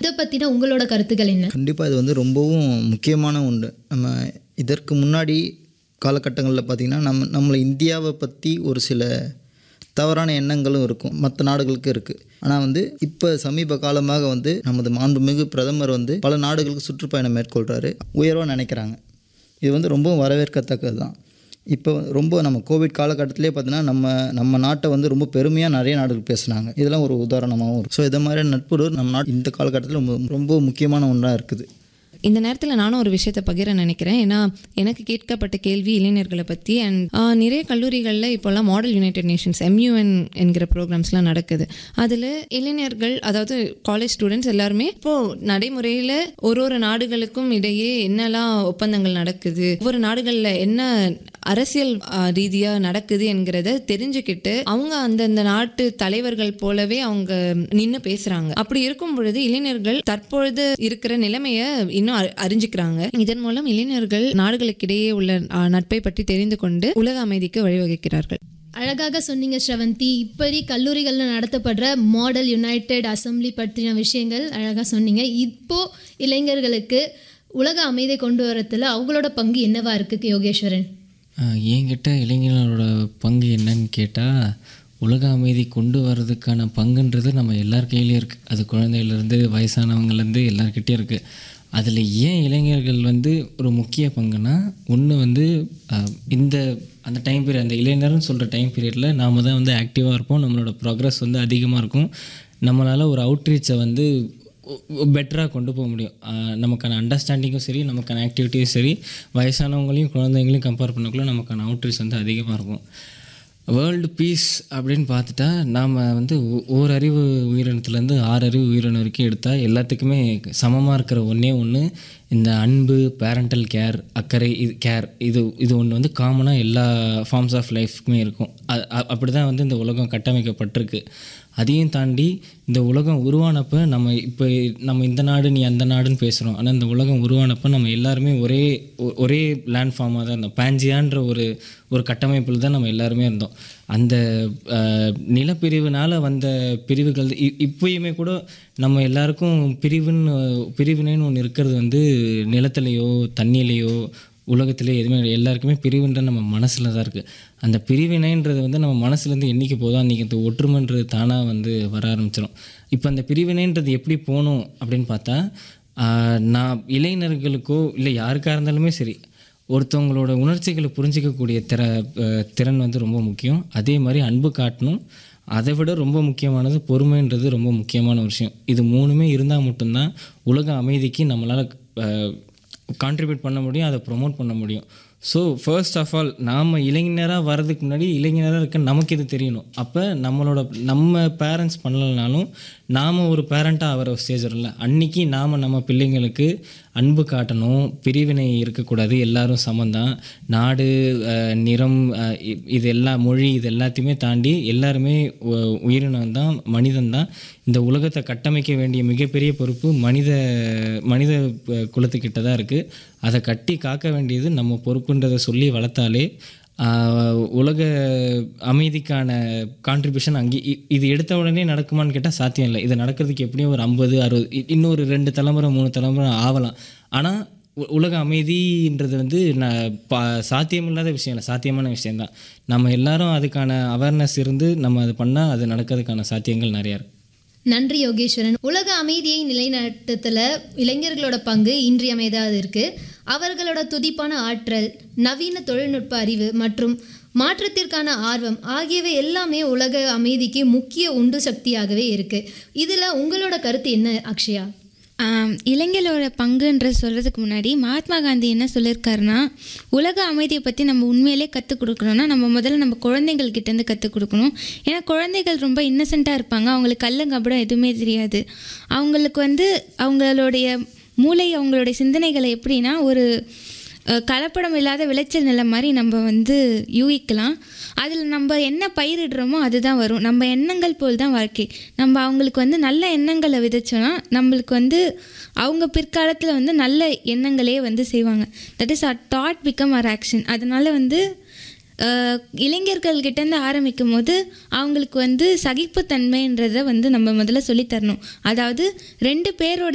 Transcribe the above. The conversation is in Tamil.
இதை பற்றின உங்களோட கருத்துக்கள் என்ன கண்டிப்பாக இது வந்து ரொம்பவும் முக்கியமான ஒன்று நம்ம இதற்கு முன்னாடி காலகட்டங்களில் பார்த்திங்கன்னா நம்ம நம்மளை இந்தியாவை பற்றி ஒரு சில தவறான எண்ணங்களும் இருக்கும் மற்ற நாடுகளுக்கு இருக்குது ஆனால் வந்து இப்போ சமீப காலமாக வந்து நமது மாண்புமிகு பிரதமர் வந்து பல நாடுகளுக்கு சுற்றுப்பயணம் மேற்கொள்கிறாரு உயர்வாக நினைக்கிறாங்க இது வந்து ரொம்பவும் வரவேற்கத்தக்கது தான் இப்போ ரொம்ப நம்ம கோவிட் காலகட்டத்திலே பார்த்தீங்கன்னா நம்ம நம்ம நாட்டை வந்து ரொம்ப பெருமையாக நிறைய நாடுகள் பேசுனாங்க இதெல்லாம் ஒரு உதாரணமாகவும் இருக்கும் ஸோ இதை மாதிரி நட்புறவு நம்ம நாட்டு இந்த காலகட்டத்தில் ரொம்ப ரொம்ப முக்கியமான ஒன்றாக இருக்குது இந்த நேரத்தில் நானும் ஒரு விஷயத்தை பகிர நினைக்கிறேன் ஏன்னா எனக்கு கேட்கப்பட்ட கேள்வி இளைஞர்களை பற்றி அண்ட் நிறைய கல்லூரிகளில் இப்போல்லாம் மாடல் யுனைடெட் நேஷன்ஸ் எம்யூஎன் என்கிற ப்ரோக்ராம்ஸ்லாம் நடக்குது அதில் இளைஞர்கள் அதாவது காலேஜ் ஸ்டூடெண்ட்ஸ் எல்லாருமே இப்போது நடைமுறையில் ஒரு ஒரு நாடுகளுக்கும் இடையே என்னெல்லாம் ஒப்பந்தங்கள் நடக்குது ஒவ்வொரு நாடுகளில் என்ன அரசியல் ரீதியாக நடக்குது என்கிறத தெரிஞ்சுக்கிட்டு அவங்க அந்தந்த நாட்டு தலைவர்கள் போலவே அவங்க நின்று பேசுகிறாங்க அப்படி இருக்கும் பொழுது இளைஞர்கள் தற்பொழுது இருக்கிற நிலைமையை இன்னும் அறி- அறிஞ்சுக்கிறாங்க இதன் மூலம் இளைஞர்கள் நாடுகளுக்கிடையே உள்ள ஆ, நட்பை பற்றி தெரிந்து கொண்டு உலக அமைதிக்கு வழிவகுக்கிறார்கள் அழகாக சொன்னீங்க ஸ்ரவந்தி இப்படி கல்லூரிகளில் நடத்தப்படுற மாடல் யுனைடெட் அசெம்பிளி பற்றின விஷயங்கள் அழகாக சொன்னீங்க இப்போ இளைஞர்களுக்கு உலக அமைதியை கொண்டு வரத்துல அவங்களோட பங்கு என்னவா இருக்கு யோகேஸ்வரன் ஆஹ் என்கிட்ட இளைஞர்களோட பங்கு என்னன்னு கேட்டால் உலக அமைதி கொண்டு வர்றதுக்கான பங்குன்றது நம்ம எல்லார் கையிலையும் இருக்குது அது குழந்தையிலேருந்து வயசானவங்கலேருந்து எல்லார்கிட்டயும் இருக்குது அதில் ஏன் இளைஞர்கள் வந்து ஒரு முக்கிய பங்குனா ஒன்று வந்து ஆஹ் இந்த அந்த டைம் பீரியட் அந்த இளைஞர்னு சொல்கிற டைம் பீரியடில் நாம தான் வந்து ஆக்டிவாக இருப்போம் நம்மளோட ப்ராக்ரஸ் வந்து அதிகமாக இருக்கும் நம்மளால் ஒரு அவுட்ரீச்சை வந்து பெட்டராக கொண்டு போக முடியும் ஆஹ் நமக்கான அண்டர்ஸ்டாண்டிங்கும் சரி நமக்கான ஆக்டிவிட்டியும் சரி வயசானவங்களையும் குழந்தைங்களையும் கம்பேர் பண்ணக்குள்ள நமக்கான அவுட்ரீச் வந்து அதிகமாக இருக்கும் வேர்ல்டு பீஸ் அப்படின்னு பார்த்துட்டா நாம் வந்து ஒ- ஓர் அறிவு உயிரினத்துலேருந்து ஆறு அறிவு உயிரினம் வரைக்கும் எடுத்தால் எல்லாத்துக்குமே சமமாக இருக்கிற ஒன்றே ஒன்று இந்த அன்பு பேரண்டல் கேர் அக்கறை இது கேர் இது இது ஒன்று வந்து காமனாக எல்லா ஃபார்ம்ஸ் ஆஃப் லைஃப்க்குமே இருக்கும் அ- அ- அப்படி தான் வந்து இந்த உலகம் கட்டமைக்கப்பட்டிருக்கு அதையும் தாண்டி இந்த உலகம் உருவானப்போ நம்ம இப்போ நம்ம இந்த நாடு நீ அந்த நாடுன்னு பேசுகிறோம் ஆனால் இந்த உலகம் உருவானப்போ நம்ம எல்லாருமே ஒரே ஒ- ஒரே லேண்ட் ஃபார்மாக தான் இருந்தோம் பேஞ்சியான்ற ஒரு ஒரு கட்டமைப்பில் தான் நம்ம எல்லாருமே இருந்தோம் அந்த அஹ், நிலப்பிரிவினால் வந்த பிரிவுகள் இ- இப்பயுமே கூட நம்ம எல்லாருக்கும் பிரிவுன்னு பிரிவினைன்னு ஒன்று இருக்கிறது வந்து நிலத்துலேயோ தண்ணியிலையோ உலகத்திலே எதுவுமே கிடையாது. எல்லாருக்குமே பிரிவுன்ற நம்ம மனசில் தான் இருக்குது அந்த பிரிவினைன்றது வந்து நம்ம மனசுலேருந்து என்றைக்கு போதும் அன்றைக்கி அந்த ஒற்றுமைன்றது தானாக வந்து வர ஆரம்பிச்சிடும் இப்போ அந்த பிரிவினைன்றது எப்படி போகணும் அப்படின்னு பார்த்தா ஆஹ், நான் இளைஞர்களுக்கோ இல்லை யாருக்காக இருந்தாலுமே சரி ஒருத்தவங்களோட உணர்ச்சிகளை புரிஞ்சிக்கக்கூடிய திற அஹ், திறன் வந்து ரொம்ப முக்கியம் அதே மாதிரி அன்பு காட்டணும் அதை விட ரொம்ப முக்கியமானது பொறுமைன்றது ரொம்ப முக்கியமான ஒரு விஷயம் இது மூணுமே இருந்தால் மட்டும்தான் உலக அமைதிக்கு நம்மளால் கான்ட்ரிபியூட் பண்ண முடியும் அதை ப்ரொமோட் பண்ண முடியும் ஸோ ஃபர்ஸ்ட் ஆஃப் ஆல் நாம் இளைஞராக வர்றதுக்கு முன்னாடி இளைஞராக இருக்க நமக்கு இது தெரியணும் அப்போ நம்மளோட நம்ம பேரண்ட்ஸ் பண்ணலைனாலும் நாம் ஒரு பேரண்ட்டாக ஆகிற ஸ்டேஜ் வரல அன்னைக்கு நாம் நம்ம பிள்ளைங்களுக்கு அன்பு காட்டணும் பிரிவினை இருக்கக்கூடாது எல்லாரும் சமந்தான் நாடு அஹ், நிறம் அஹ், இ- இது எல்லா மொழி இது எல்லாத்தையுமே தாண்டி எல்லாருமே உ- உயிரினம் தான் மனிதன் தான் இந்த உலகத்தை கட்டமைக்க வேண்டிய மிகப்பெரிய பொறுப்பு மனித மனித அஹ், குலத்துக்கிட்ட தான் இருக்குது அதை கட்டி காக்க வேண்டியது நம்ம பொறுப்புன்றதை சொல்லி வளர்த்தாலே ஆஹ், உலக அமைதிக்கான கான்ட்ரிபியூஷன் அங்கே இ- இது எடுத்த உடனே நடக்குமான்னு கேட்டால் சாத்தியம் இல்லை இது நடக்கிறதுக்கு எப்படியும் ஒரு ஐம்பது அறுபது இ- இன்னொரு ரெண்டு தலைமுறை மூணு தலைமுறை ஆகலாம் ஆனால் உலக அமைதின்றது வந்து நான் பா சாத்தியமில்லாத விஷயம் இல்லை சாத்தியமான விஷயம்தான் நம்ம எல்லாரும் அதுக்கான அவேர்னஸ் இருந்து நம்ம அது பண்ணால் அது நடக்கிறதுக்கான சாத்தியங்கள் நிறையா இருக்கு நன்றி யோகேஸ்வரன் உலக அமைதியை நிலைநாட்டத்தில் இளைஞர்களோட பங்கு இன்றியமையாதது இருக்கு அவர்களோட துடிப்பான ஆற்றல் நவீன தொழில்நுட்ப அறிவு மற்றும் மாற்றத்திற்கான ஆர்வம் ஆகியவை எல்லாமே உலக அமைதிக்கு முக்கிய உந்து சக்தியாகவே இருக்கு இதில் உங்களோட கருத்து என்ன அக்ஷயா ஆம், இளைஞர்களோட பங்குன்ற சொல்கிறதுக்கு முன்னாடி மகாத்மா காந்தி என்ன சொல்லியிருக்காருன்னா உலக அமைதியை பற்றி நம்ம உண்மையிலே கற்றுக் கொடுக்கணும்னா நம்ம முதல்ல நம்ம குழந்தைகள் கிட்டேருந்து கற்றுக் கொடுக்கணும் ஏன்னா குழந்தைகள் ரொம்ப இன்னசென்ட்டாக இருப்பாங்க அவங்களுக்கு கள்ளங்கப்படம் எதுவுமே தெரியாது அவங்களுக்கு வந்து அவங்களுடைய மூளை அவங்களுடைய சிந்தனைகளை எப்படின்னா ஒரு அஹ், கலப்படம் இல்லாத விளைச்சல் நிலம் மாதிரி நம்ம வந்து யூகிக்கலாம் அதில் நம்ம என்ன பயிரிடுறோமோ அதுதான் வரும் நம்ம எண்ணங்கள் போல் தான் வாழ்க்கை நம்ம அவங்களுக்கு வந்து நல்ல எண்ணங்களை விதைச்சோன்னா நம்மளுக்கு வந்து அவங்க பிற்காலத்தில் வந்து நல்ல எண்ணங்களே வந்து செய்வாங்க that is a thought become your action அதனால் வந்து அஹ், இளைஞர்கள்கிட்டேருந்து ஆரம்பிக்கும் போது அவங்களுக்கு வந்து சகிப்புத்தன்மைன்றதை வந்து நம்ம முதல்ல சொல்லித் தரணும் அதாவது ரெண்டு பேரோட